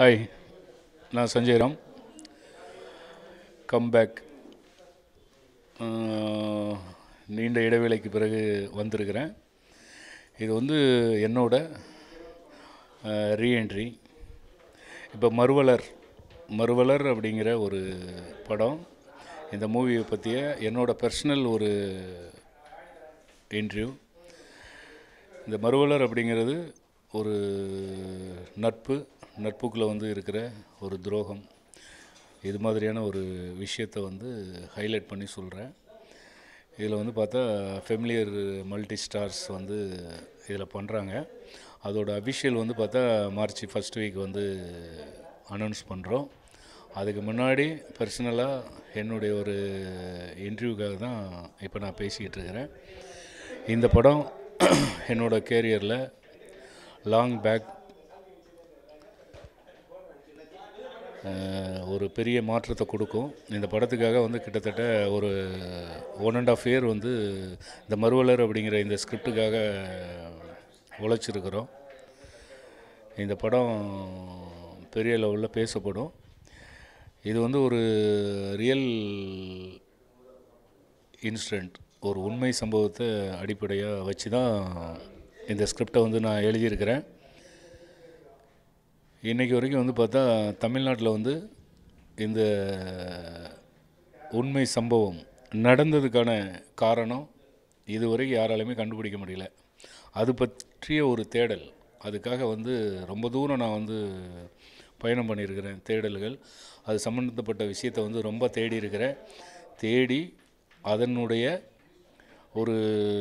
hi நான் Sanjay Ram comeback நீண்ட இடைவேளைக்கு பிறகு வந்திருக்கிறேன் இது வந்து என்னோட ரீஎன்ட்ரி இப்போ மறுவலர் மறுவலர் அப்படிங்கிற ஒரு படம் இந்த மூவியை பற்றிய என்னோட பர்சனல் ஒரு இன்டர்வியூ இந்த மறுவலர் அப்படிங்கிறது ஒரு நட்பு நட்புக்குள்ளே வந்து இருக்கிற ஒரு துரோகம் இது மாதிரியான ஒரு விஷயத்தை வந்து ஹைலைட் பண்ணி சொல்கிறேன் இதில் வந்து பார்த்தா ஃபெமிலியர் மல்டி ஸ்டார்ஸ் வந்து இதில் பண்ணுறாங்க அதோட அபிஷியல் வந்து பார்த்தா மார்ச் ஃபஸ்ட் வீக் வந்து அனௌன்ஸ் பண்ணுறோம் அதுக்கு முன்னாடி பர்சனலாக என்னுடைய ஒரு இன்டர்வியூக்காக தான் இப்போ நான் பேசிக்கிட்டு இருக்கிறேன் இந்த படம் என்னோட கேரியரில் லாங் பேக் ஒரு பெரிய மாற்றத்தை கொடுக்கும் இந்த படத்துக்காக வந்து கிட்டத்தட்ட ஒரு ஒன் அண்ட் ஆஃப் இயர் வந்து இந்த மறுவலர் அப்படிங்கிற இந்த ஸ்கிரிப்டுக்காக உழைச்சிருக்கிறோம் இந்த படம் பெரிய லெவலில் பேசப்படும் இது வந்து ஒரு ரியல் இன்சிடெண்ட் ஒரு உண்மை சம்பவத்தை அடிப்படையாக வச்சு தான் இந்த ஸ்கிரிப்டை வந்து நான் எழுதியிருக்கிறேன் இன்றைக்கி வரைக்கும் வந்து பார்த்தா தமிழ்நாட்டில் வந்து இந்த உண்மை சம்பவம் நடந்ததுக்கான காரணம் இதுவரைக்கும் யாராலையுமே கண்டுபிடிக்க முடியல அது பற்றிய ஒரு தேடல் அதுக்காக வந்து ரொம்ப தூரம் நான் வந்து பயணம் பண்ணியிருக்கிறேன் தேடல்கள் அது சம்மந்தப்பட்ட விஷயத்தை வந்து ரொம்ப தேடி இருக்கிறேன் தேடி அதனுடைய ஒரு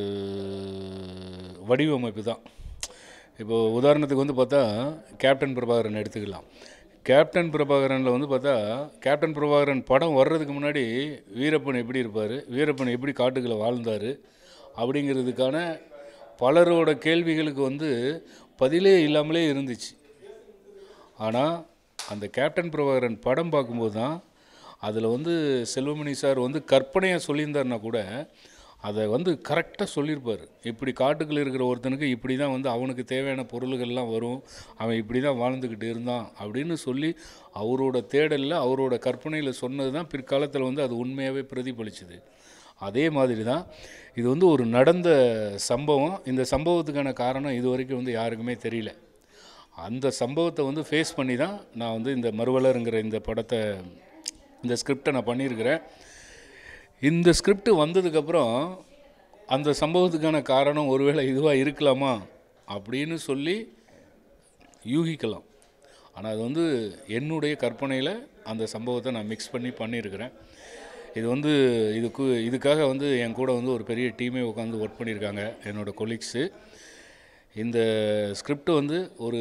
வடிவமைப்பு தான் இப்போ உதாரணத்துக்கு வந்து பார்த்தா கேப்டன் பிரபாகரன் எடுத்துக்கலாம் கேப்டன் பிரபாகரனில் வந்து பார்த்தா கேப்டன் பிரபாகரன் படம் வர்றதுக்கு முன்னாடி வீரப்பன் எப்படி இருப்பார் வீரப்பன் எப்படி காட்டுக்குள்ளே வாழ்ந்தார் அப்படிங்கிறதுக்கான பலரோட கேள்விகளுக்கு வந்து பதிலே இல்லாமலே இருந்துச்சு ஆனால் அந்த கேப்டன் பிரபாகரன் படம் பார்க்கும்போது தான் அதில் வந்து செல்வமணி சார் வந்து கற்பனையாக சொல்லியிருந்தாருன்னா கூட அதை வந்து கரெக்டாக சொல்லியிருப்பார் இப்படி காட்டுக்குள்ளே இருக்கிற ஒருத்தனுக்கு இப்படி தான் வந்து அவனுக்கு தேவையான பொருள்கள்லாம் வரும் அவன் இப்படி தான் வாழ்ந்துக்கிட்டு இருந்தான் அப்படின்னு சொல்லி அவரோட தேடலில் அவரோட கற்பனையில் சொன்னது தான் பிற்காலத்தில் வந்து அது உண்மையாகவே பிரதிபலிச்சுது அதே மாதிரி தான் இது வந்து ஒரு நடந்த சம்பவம் இந்த சம்பவத்துக்கான காரணம் இது வரைக்கும் வந்து யாருக்குமே தெரியல அந்த சம்பவத்தை வந்து ஃபேஸ் பண்ணி தான் நான் வந்து இந்த மறுவலருங்கிற இந்த படத்தை இந்த ஸ்கிரிப்டை நான் பண்ணியிருக்கிறேன் இந்த ஸ்கிரிப்ட் வந்ததுக்கப்புறம் அந்த சம்பவத்துக்கான காரணம் ஒருவேளை இதுவாக இருக்கலாமா அப்படின்னு சொல்லி யூகிக்கலாம் ஆனால் அது வந்து என்னுடைய கற்பனையில் அந்த சம்பவத்தை நான் மிக்ஸ் பண்ணி பண்ணியிருக்கிறேன் இது வந்து இதுக்கு இதுக்காக வந்து என் கூட வந்து ஒரு பெரிய டீமே உட்காந்து ஒர்க் பண்ணியிருக்காங்க என்னோடய கொலீக்ஸு இந்த ஸ்கிரிப்ட் வந்து ஒரு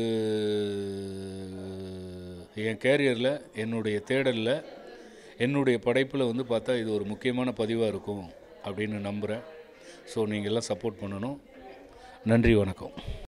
என் கேரியரில் என்னுடைய தேடலில் என்னுடைய படைப்பில் வந்து பார்த்தா இது ஒரு முக்கியமான பதிவாக இருக்கும் அப்படின்னு நம்புகிறேன் ஸோ நீங்கள் எல்லாம் சப்போர்ட் பண்ணணும் நன்றி வணக்கம்